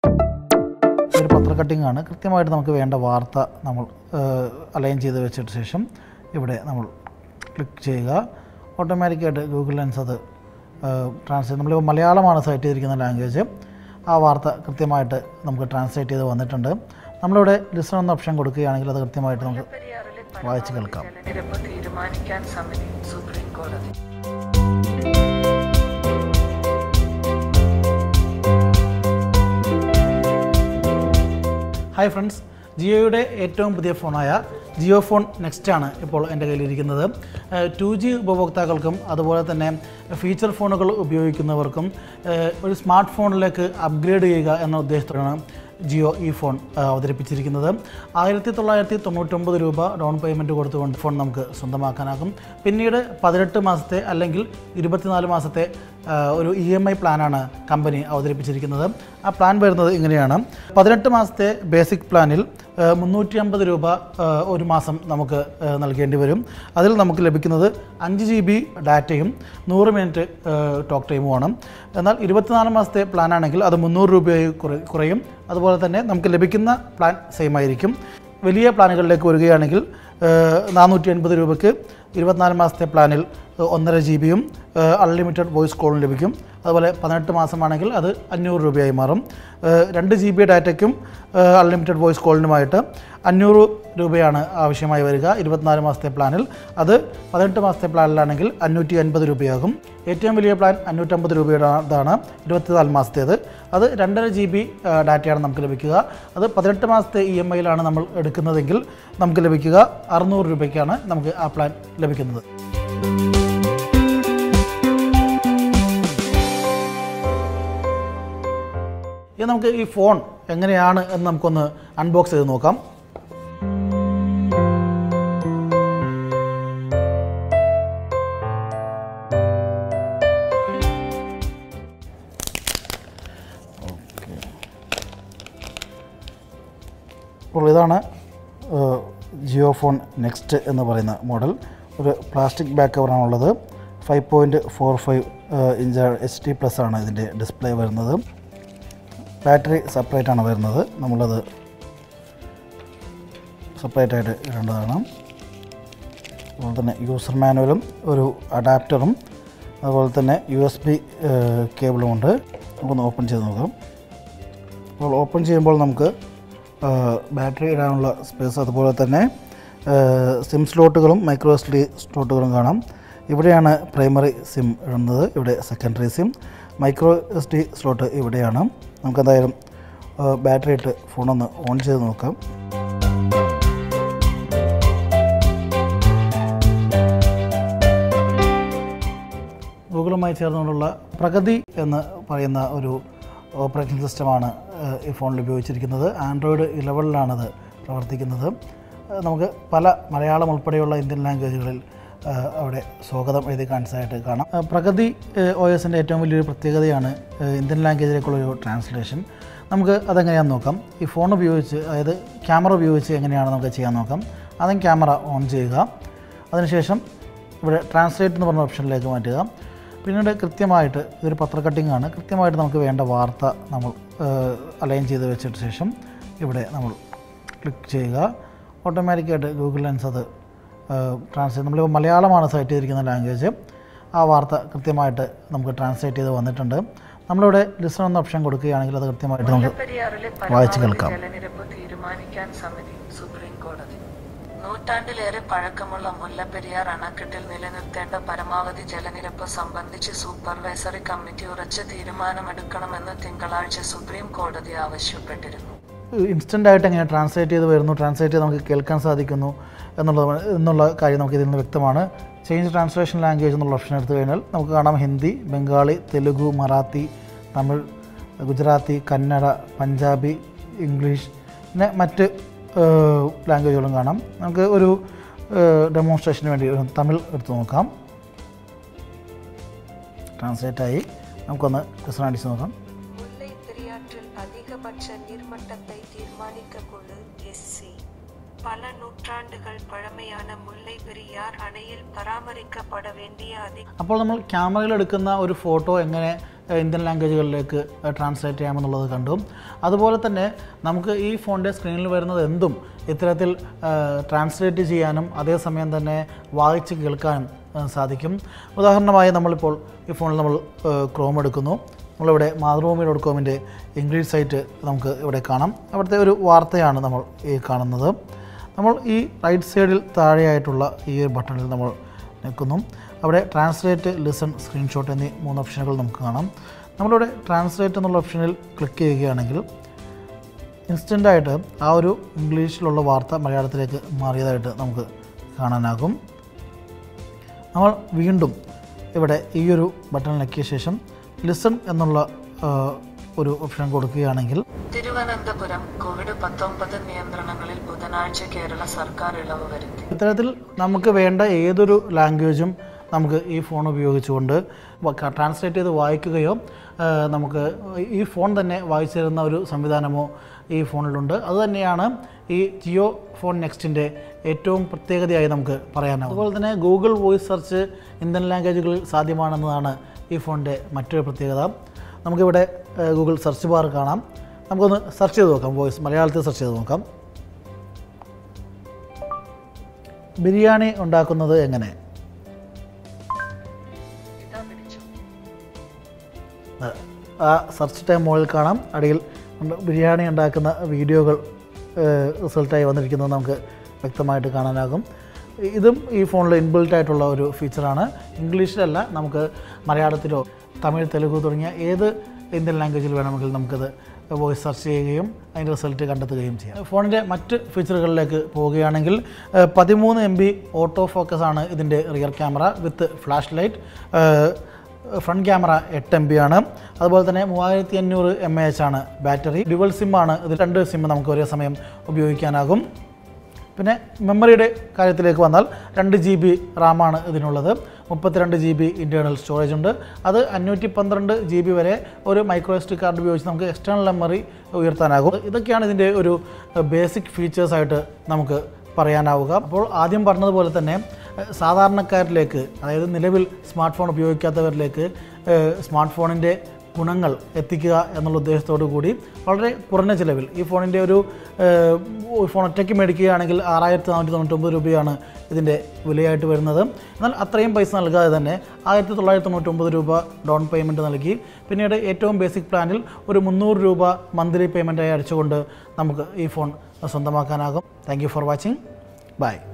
ഒരു പത്ര കട്ടിംഗ് ആണ് കൃത്യമായിട്ട് നമുക്ക് വേണ്ട വാർത്ത നമ്മൾ അലൈൻ ചെയ്ത് വെച്ചിട്ട് ശേഷം ഇവിടെ നമ്മൾ ക്ലിക്ക് ചെയ്യുക ഓട്ടോമാറ്റിക്കായിട്ട് ഗൂഗിൾ ലെൻസ് അത് ട്രാൻസ്ലേറ്റ് നമ്മളിപ്പോൾ മലയാളമാണ് സെലക്ട് ചെയ്തിരിക്കുന്ന ലാംഗ്വേജ് ആ വാർത്ത കൃത്യമായിട്ട് നമുക്ക് ട്രാൻസ്ലേറ്റ് ചെയ്ത് വന്നിട്ടുണ്ട് നമ്മളിവിടെ ലിസൺ എന്ന ഓപ്ഷൻ കൊടുക്കുകയാണെങ്കിൽ അത് കൃത്യമായിട്ട് നമുക്ക് പെരിയാറിലെ വായിച്ച് കേൾക്കാം ജലനിരപ്പ് തീരുമാനിക്കാൻ സമിതി സുപ്രീം കോടതി ഹായ് ഫ്രണ്ട്സ് ജിയോയുടെ ഏറ്റവും പുതിയ ഫോണായ ജിയോ ഫോൺ നെക്സ്റ്റ് ആണ് ഇപ്പോൾ എൻ്റെ കയ്യിലിരിക്കുന്നത് ടു ജി ഉപഭോക്താക്കൾക്കും അതുപോലെ തന്നെ ഫീച്ചർ ഫോണുകൾ ഉപയോഗിക്കുന്നവർക്കും ഏഹ്, ഒരു സ്മാർട്ട് ഫോണിലേക്ക് അപ്ഗ്രേഡ് ചെയ്യുക എന്ന ഉദ്ദേശത്തോടാണ് ജിയോ ഈ ഫോൺ ആ, അവതരിപ്പിച്ചിരിക്കുന്നത് ആയിരത്തി തൊള്ളായിരത്തി തൊണ്ണൂറ്റൊമ്പത് രൂപ ഡൗൺ പേയ്മെൻറ്റ് കൊടുത്തുകൊണ്ട് ഫോൺ നമുക്ക് സ്വന്തമാക്കാനാകും പിന്നീട് പതിനെട്ട് മാസത്തെ അല്ലെങ്കിൽ ഇരുപത്തിനാല് മാസത്തെ ആ, ഒരു ഇ എം ഐ പ്ലാനാണ് കമ്പനി അവതരിപ്പിച്ചിരിക്കുന്നത് ആ പ്ലാൻ വരുന്നത് ഇങ്ങനെയാണ് പതിനെട്ട് മാസത്തെ ബേസിക് പ്ലാനിൽ മുന്നൂറ്റി അമ്പത് രൂപ ആ, ഒരു മാസം നമുക്ക് ആ, നൽകേണ്ടി വരും അതിൽ നമുക്ക് ലഭിക്കുന്നത് അഞ്ച് ജി ബി ഡാറ്റയും നൂറ് മിനിറ്റ് ടോക്ക് ടൈമുമാണ് എന്നാൽ ഇരുപത്തിനാല് മാസത്തെ പ്ലാനാണെങ്കിൽ അത് മുന്നൂറ് രൂപയായി കുറ- കുറയും അതുപോലെ തന്നെ നമുക്ക് ലഭിക്കുന്ന പ്ലാൻ സെയിം ആയിരിക്കും വലിയ പ്ലാനുകളിലേക്ക് വരികയാണെങ്കിൽ നാനൂറ്റി എൺപത് രൂപയ്ക്ക് ഇരുപത്തിനാല് മാസത്തെ പ്ലാനിൽ ഏഹ്, ഒന്നര ജി ബിയും അൺലിമിറ്റഡ് വോയിസ് കോളും ലഭിക്കും അതുപോലെ പതിനെട്ട് മാസമാണെങ്കിൽ അത് അഞ്ഞൂറ് രൂപയായി മാറും ഏഹ്, രണ്ട് ജി ബി ഡാറ്റയ്ക്കും അൺലിമിറ്റഡ് വോയിസ് കോളിനുമായിട്ട് അഞ്ഞൂറ് രൂപയാണ് ആവശ്യമായി വരിക ഇരുപത്തിനാല് മാസത്തെ പ്ലാനിൽ അത് പതിനെട്ട് മാസത്തെ പ്ലാനിലാണെങ്കിൽ അഞ്ഞൂറ്റി അൻപത് രൂപയാകും ഏറ്റവും വലിയ പ്ലാൻ അഞ്ഞൂറ്റമ്പത് രൂപയുടേതാണ് ഇരുപത്തിനാല് മാസത്തേത് അത് രണ്ടര ജി ബി ഡാറ്റയാണ് നമുക്ക് ലഭിക്കുക അത് പതിനെട്ട് മാസത്തെ ഇ എം ഐയിലാണ് നമ്മൾ എടുക്കുന്നതെങ്കിൽ നമുക്ക് ലഭിക്കുക അറുന്നൂറ് രൂപയ്ക്കാണ് നമുക്ക് ആ പ്ലാൻ ലഭിക്കുന്നത് ഇനി നമുക്ക് ഈ ഫോൺ എങ്ങനെയാണ് എന്ന് നമുക്കൊന്ന് അൺബോക്സ് ചെയ്ത് നോക്കാം അപ്പോൾ ഇതാണ് ഏഹ്, ജിയോ ഫോൺ നെക്സ്റ്റ് എന്ന് പറയുന്ന മോഡൽ ഒരു പ്ലാസ്റ്റിക് ബാക്ക് കവറാണുള്ളത് five point four five inch H D plus ആണ് ഇതിൻ്റെ ഡിസ്പ്ലേ വരുന്നത് ബാറ്ററി സെപ്പറേറ്റ് ആണ് വരുന്നത് നമ്മളത് സെപ്പറേറ്റ് ആയിട്ട് ഇടേണ്ടതാണ് അതുപോലെ തന്നെ യൂസർ മാനുവലും ഒരു അഡാപ്റ്ററും അതുപോലെ തന്നെ യു എസ് ബി കേബിളും ഉണ്ട് നമുക്കൊന്ന് ഓപ്പൺ ചെയ്ത് നോക്കാം അപ്പോൾ ഓപ്പൺ ചെയ്യുമ്പോൾ നമുക്ക് ബാറ്ററി ഇടാനുള്ള സ്പേസ് അതുപോലെ തന്നെ സിം സ്ലോട്ടുകളും മൈക്രോ എസ് ഡി സ്ലോട്ടുകളും കാണാം ഇവിടെയാണ് പ്രൈമറി സിം ഇടുന്നത് ഇവിടെ secondary SIM micro S D slot ഇവിടെയാണ് നമുക്കെന്തായാലും ബാറ്ററി ഇട്ട് ഫോണൊന്ന് ഓൺ ചെയ്ത് നോക്കാം ഗൂഗിളുമായി ചേർന്നുകൊണ്ടുള്ള പ്രഗതി എന്ന് പറയുന്ന ഒരു ഓപ്പറേറ്റിംഗ് സിസ്റ്റമാണ് ഏഹ്, ഈ ഫോണിൽ ഉപയോഗിച്ചിരിക്കുന്നത് ആൻഡ്രോയിഡ് ഇലവനിലാണത് പ്രവർത്തിക്കുന്നത് ഏഹ്, നമുക്ക് പല മലയാളം ഉൾപ്പെടെയുള്ള ഇന്ത്യൻ ലാംഗ്വേജുകളിൽ ഏഹ്, അവിടെ സ്വാഗതം എഴുതി കാണിച്ചതായിട്ട് കാണാം ഏഹ്, പ്രഗതി ഒ എസിൻ്റെ ഏറ്റവും വലിയൊരു പ്രത്യേകതയാണ് ഏഹ്, ഇന്ത്യൻ ലാംഗ്വേജിലേക്കുള്ളൊരു ട്രാൻസ്ലേഷൻ നമുക്ക് അതെങ്ങനെയാണെന്ന് നോക്കാം ഈ ഫോൺ ഉപയോഗിച്ച് അതായത് ക്യാമറ ഉപയോഗിച്ച് എങ്ങനെയാണ് നമുക്ക് ചെയ്യാൻ നോക്കാം ആദ്യം ക്യാമറ ഓൺ ചെയ്യുക അതിനുശേഷം ഇവിടെ ട്രാൻസ്ലേറ്റ് എന്ന് പറഞ്ഞ ഓപ്ഷനിലേക്ക് മാറ്റുക പിന്നീട് കൃത്യമായിട്ട് ഇതൊരു പത്ര കട്ടിംഗ് ആണ് കൃത്യമായിട്ട് നമുക്ക് വേണ്ട വാർത്ത നമ്മൾ അലൈൻ ചെയ്ത് വെച്ചിട്ട് ശേഷം ഇവിടെ നമ്മൾ ക്ലിക്ക് ചെയ്യുക ഓട്ടോമാറ്റിക്കായിട്ട് ഗൂഗിൾ ലെൻസ് അത് ട്രാൻസ്ലേറ്റ് നമ്മളിപ്പോൾ മലയാളമാണ് സെലക്ട് ചെയ്തിരിക്കുന്ന ലാംഗ്വേജ് ആ വാർത്ത കൃത്യമായിട്ട് നമുക്ക് ട്രാൻസ്ലേറ്റ് ചെയ്ത് വന്നിട്ടുണ്ട് നമ്മളിവിടെ ലിസൺ എന്ന ഓപ്ഷൻ കൊടുക്കുകയാണെങ്കിൽ അത് കൃത്യമായിട്ട് നമുക്ക് പെരിയാറിലെ വായിച്ച് പരമാവധി കേൾക്കാം. ജലനിരപ്പ് തീരുമാനിക്കാൻ സമിതി സുപ്രീം കോടതി നൂറ്റാണ്ടിലേറെ പഴക്കമുള്ള മുല്ലപ്പെരിയാർ അണക്കെട്ടിൽ നിലനിർത്തേണ്ട പരമാവധി ജലനിരപ്പ് സംബന്ധിച്ച് സൂപ്പർവൈസറി കമ്മിറ്റി ഉറച്ച തീരുമാനമെടുക്കണമെന്ന് തിങ്കളാഴ്ച സുപ്രീം കോടതി ആവശ്യപ്പെട്ടിരുന്നു ഇൻസ്റ്റൻ്റ് ആയിട്ട് എങ്ങനെ ട്രാൻസ്ലേറ്റ് ചെയ്ത് വരുന്നു ട്രാൻസ്ലേറ്റ് ചെയ്ത് നമുക്ക് കേൾക്കാൻ സാധിക്കുന്നു എന്നുള്ളത് എന്നുള്ള കാര്യം നമുക്ക് ഇതിൽ നിന്ന് വ്യക്തമാണ് ചേഞ്ച് ട്രാൻസ്ലേഷൻ ലാംഗ്വേജ് എന്നുള്ള ഓപ്ഷൻ എടുത്തു കഴിഞ്ഞാൽ നമുക്ക് കാണാം ഹിന്ദി ബംഗാളി തെലുഗു മറാത്തി തമിഴ് ഗുജറാത്തി കന്നഡ പഞ്ചാബി ഇംഗ്ലീഷ് പിന്നെ മറ്റ് ലാംഗ്വേജുകളും കാണാം നമുക്ക് ഒരു ഡെമോൺസ്ട്രേഷന് വേണ്ടി ഒരു തമിഴ് എടുത്ത് നോക്കാം ട്രാൻസ്ലേറ്റായി നമുക്കൊന്ന് ലിസൺ അടിച്ച് നോക്കാം முல்லை பெரியாற்றில் அதிகபட்ச நீர்மட்டத்தை தீர்மானிக்க குழு எஸ்சி பல நூற்றாண்டுகள் பழமையான முல்லை பெரியார் அணையில் பராமரிக்கப்பட வேண்டிய அதி അപ്പോൾ നമ്മൾ ക്യാമറയിൽ എടുക്കുന്ന ഒരു ഫോട്ടോ എങ്ങനെ ഏഹ്, ഇന്ത്യൻ ലാംഗ്വേജുകളിലേക്ക് ഏഹ്, ട്രാൻസ്ലേറ്റ് ചെയ്യാമെന്നുള്ളത് കണ്ടു അതുപോലെ തന്നെ നമുക്ക് ഈ ഫോണിൻ്റെ സ്ക്രീനിൽ വരുന്നത് എന്തും ഇത്തരത്തിൽ ഏഹ്, ട്രാൻസ്ലേറ്റ് ചെയ്യാനും അതേസമയം തന്നെ വായിച്ച് കേൾക്കാനും ഏഹ്, സാധിക്കും ഉദാഹരണമായി നമ്മളിപ്പോൾ ഈ ഫോണിൽ നമ്മൾ ഏഹ്, ക്രോം എടുക്കുന്നു നമ്മളിവിടെ മാതൃഭൂമി ഡോട്ട് കോമിൻ്റെ ഇംഗ്ലീഷ് സൈറ്റ് നമുക്ക് ഇവിടെ കാണാം അവിടുത്തെ ഒരു വാർത്തയാണ് നമ്മൾ ഈ കാണുന്നത് നമ്മൾ ഈ റൈറ്റ് സൈഡിൽ താഴെയായിട്ടുള്ള ഈ ഒരു ബട്ടണിൽ നമ്മൾ നിൽക്കുന്നു അവിടെ ട്രാൻസ്ലേറ്റ് ലിസൺ സ്ക്രീൻഷോട്ട് എന്നീ മൂന്ന് ഓപ്ഷനുകൾ നമുക്ക് കാണാം നമ്മളിവിടെ ട്രാൻസ്ലേറ്റ് എന്നുള്ള ഓപ്ഷനിൽ ക്ലിക്ക് ചെയ്യുകയാണെങ്കിൽ ഇൻസ്റ്റൻ്റായിട്ട് ആ ഒരു ഇംഗ്ലീഷിലുള്ള വാർത്ത മലയാളത്തിലേക്ക് മാറിയതായിട്ട് നമുക്ക് കാണാനാകും നമ്മൾ വീണ്ടും ഇവിടെ ഈ ഒരു ബട്ടൺ ഞെക്കിയ ശേഷം ലിസൺ എന്നുള്ള ആ, ഒരു ഓപ്ഷൻ കൊടുക്കുകയാണെങ്കിൽ തിരുവനന്തപുരം കോവിഡ് പത്തൊമ്പത് നിയന്ത്രണങ്ങളിൽ ബുധനാഴ്ച കേരള സർക്കാർ ഇളവ് വരുത്തി ഇത്തരത്തിൽ നമുക്ക് വേണ്ട ഏതൊരു ലാംഗ്വേജും നമുക്ക് ഈ ഫോൺ ഉപയോഗിച്ചുകൊണ്ട് വ- ക- ട്രാൻസ്ലേറ്റ് ചെയ്ത് വായിക്കുകയോ ആ, നമുക്ക് ഈ ഫോൺ തന്നെ വായിച്ചു തരുന്ന ഒരു സംവിധാനമോ ഈ ഫോണിലുണ്ട് അതുതന്നെയാണ് ഈ ജിയോ ഫോൺ നെക്സ്റ്റിൻ്റെ ഏറ്റവും പ്രത്യേകതയായി നമുക്ക് പറയാനാവും അതുപോലെ തന്നെ ഗൂഗിൾ വോയിസ് സെർച്ച് ഇന്ത്യൻ ലാംഗ്വേജുകളിൽ സാധ്യമാണെന്നതാണ് ഈ ഫോണിൻ്റെ മറ്റൊരു പ്രത്യേകത നമുക്കിവിടെ ആ, ഗൂഗിൾ സെർച്ച് ബാർ കാണാം നമുക്കൊന്ന് സെർച്ച് ചെയ്ത് നോക്കാം വോയിസ് മലയാളത്തിൽ സെർച്ച് ചെയ്ത് നോക്കാം ബിരിയാണി ഉണ്ടാക്കുന്നത് എങ്ങനെ ഇതാ പിടിച്ചു ആ- ആ സെർച്ച് ടൈം മുകളിൽ കാണാം അടിയിൽ ഉണ്ട് ബിരിയാണി ഉണ്ടാക്കുന്ന വീഡിയോകൾ ഏഹ്, റിസൾട്ടായി വന്നിരിക്കുന്നത് നമുക്ക് വ്യക്തമായിട്ട് കാണാനാകും ഇതും ഈ ഫോണിൽ ഇൻബിൽറ്റ് ആയിട്ടുള്ള ഒരു ഫീച്ചറാണ് ഇംഗ്ലീഷിലല്ല നമുക്ക് മലയാളത്തിലോ തമിഴ് തെലുഗു തുടങ്ങിയ ഏത് ഇന്ത്യൻ ലാംഗ്വേജിൽ വേണമെങ്കിൽ നമുക്കത് വോയിസ് സെർച്ച് ചെയ്യുകയും അതിൻ്റെ റിസൾട്ട് കണ്ടെത്തുകയും ചെയ്യാം ഫോണിൻ്റെ മറ്റ് ഫീച്ചറുകളിലേക്ക് പോവുകയാണെങ്കിൽ ഏഹ്, പതിമൂന്ന് എം ബി ഓട്ടോ ഫോക്കസ് ആണ് ഇതിൻ്റെ rear camera with flash light front camera എട്ട് എം ബി ആണ് അതുപോലെ തന്നെ മൂവായിരത്തി അഞ്ഞൂറ് എം എ എച്ച് ആണ് ബാറ്ററി ഡ്യുവൽ സിമ്മാണ് ഇത് രണ്ട് സിം നമുക്ക് ഒരേ സമയം ഉപയോഗിക്കാനാകും പിന്നെ മെമ്മറിയുടെ കാര്യത്തിലേക്ക് വന്നാൽ രണ്ട് ജി ബി റാമാണ് ഇതിനുള്ളത് മുപ്പത്തിരണ്ട് ജി ബി ഇൻറ്റേർണൽ സ്റ്റോറേജ് ഉണ്ട് അത് അഞ്ഞൂറ്റി പന്ത്രണ്ട് ജി ബി വരെ ഒരു മൈക്രോ എസ് ഡി കാർഡ് ഉപയോഗിച്ച് നമുക്ക് എക്സ്റ്റേണൽ മെമ്മറി ഉയർത്താനാകും ഇതൊക്കെയാണ് ഇതിൻ്റെ ഒരു ബേസിക് ഫീച്ചേഴ്സായിട്ട് നമുക്ക് പറയാനാവുക അപ്പോൾ ആദ്യം പറഞ്ഞതുപോലെ തന്നെ ഏഹ്, സാധാരണക്കാരിലേക്ക് അതായത് നിലവിൽ സ്മാർട്ട് ഫോൺ ഉപയോഗിക്കാത്തവരിലേക്ക് ഏഹ്, സ്മാർട്ട് ഫോണിൻ്റെ ഗുണങ്ങൾ എത്തിക്കുക എന്നുള്ള ഉദ്ദേശത്തോടു കൂടി വളരെ കുറഞ്ഞ ചിലവിൽ ഈ ഫോണിൻ്റെ ഒരു ഏഹ്, ഫോൺ ഒറ്റയ്ക്ക് മേടിക്കുകയാണെങ്കിൽ ആറായിരത്തി നാനൂറ്റി തൊണ്ണൂറ്റൊമ്പത് രൂപയാണ് ഇതിൻ്റെ വിലയായിട്ട് വരുന്നത് എന്നാൽ അത്രയും പൈസ നൽകാതെ തന്നെ ആയിരത്തി തൊള്ളായിരത്തി തൊണ്ണൂറ്റൊമ്പത് രൂപ ഡൗൺ പേയ്മെൻറ്റ് നൽകി പിന്നീട് ഏറ്റവും ബേസിക് പ്ലാനിൽ ഒരു മുന്നൂറ് രൂപ മന്ത്ലി പേയ്മെൻറ്റായി അടിച്ചുകൊണ്ട് നമുക്ക് ഈ ഫോൺ സ്വന്തമാക്കാനാകും thank you for watching by